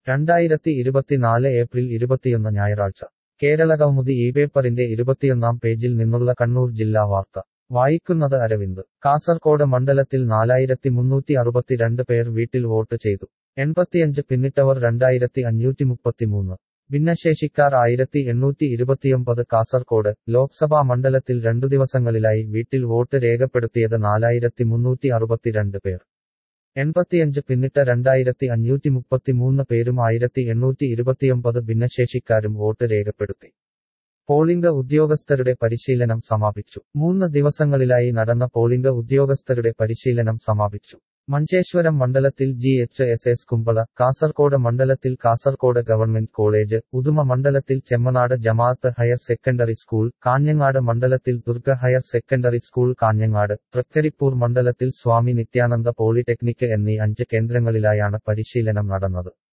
രണ്ടായിരത്തി ഇരുപത്തിനാല് ഏപ്രിൽ ഇരുപത്തിയൊന്ന് ഞായറാഴ്ച കേരള കൗമുദി ഈ പേപ്പറിന്റെ ഇരുപത്തിയൊന്നാം പേജിൽ നിന്നുള്ള കണ്ണൂർ ജില്ലാ വാർത്ത വായിക്കുന്നത് അരവിന്ദ് കാസർകോട് മണ്ഡലത്തിൽ നാലായിരത്തി മുന്നൂറ്റി അറുപത്തിരണ്ട് പേർ വീട്ടിൽ വോട്ട് ചെയ്തു എൺപത്തിയഞ്ച് പിന്നിട്ടവർ രണ്ടായിരത്തി അഞ്ഞൂറ്റി മുപ്പത്തിമൂന്ന് ഭിന്നശേഷിക്കാർ ആയിരത്തി എണ്ണൂറ്റി ഇരുപത്തിയൊമ്പത് കാസർകോട് ലോക്സഭാ മണ്ഡലത്തിൽ രണ്ടു ദിവസങ്ങളിലായി വീട്ടിൽ വോട്ട് രേഖപ്പെടുത്തിയത് നാലായിരത്തി മുന്നൂറ്റി അറുപത്തിരണ്ട് പേർ എൺപത്തിയഞ്ച് പിന്നിട്ട രണ്ടായിരത്തി അഞ്ഞൂറ്റി മുപ്പത്തിമൂന്ന് പേരും ആയിരത്തി എണ്ണൂറ്റി ഇരുപത്തിയൊമ്പത് ഭിന്നശേഷിക്കാരും വോട്ട് രേഖപ്പെടുത്തി പോളിംഗ് ഉദ്യോഗസ്ഥരുടെ പരിശീലനം സമാപിച്ചു മൂന്ന് ദിവസങ്ങളിലായി നടന്ന പോളിംഗ് ഉദ്യോഗസ്ഥരുടെ പരിശീലനം സമാപിച്ചു മഞ്ചേശ്വരം മണ്ഡലത്തിൽ G H S S Kumbla Kasaragod മണ്ഡലത്തിൽ കാസർകോട് ഗവൺമെന്റ് കോളേജ് ഉദുമ മണ്ഡലത്തിൽ Chemmanad Jamaath higher secondary school Kanhangad മണ്ഡലത്തിൽ Durga higher secondary school Kanhangad Thrikaripur മണ്ഡലത്തിൽ സ്വാമി നിത്യാനന്ദ പോളിടെക്നിക് എന്നീ അഞ്ച് കേന്ദ്രങ്ങളിലായാണ് പരിശീലനം നടന്നത്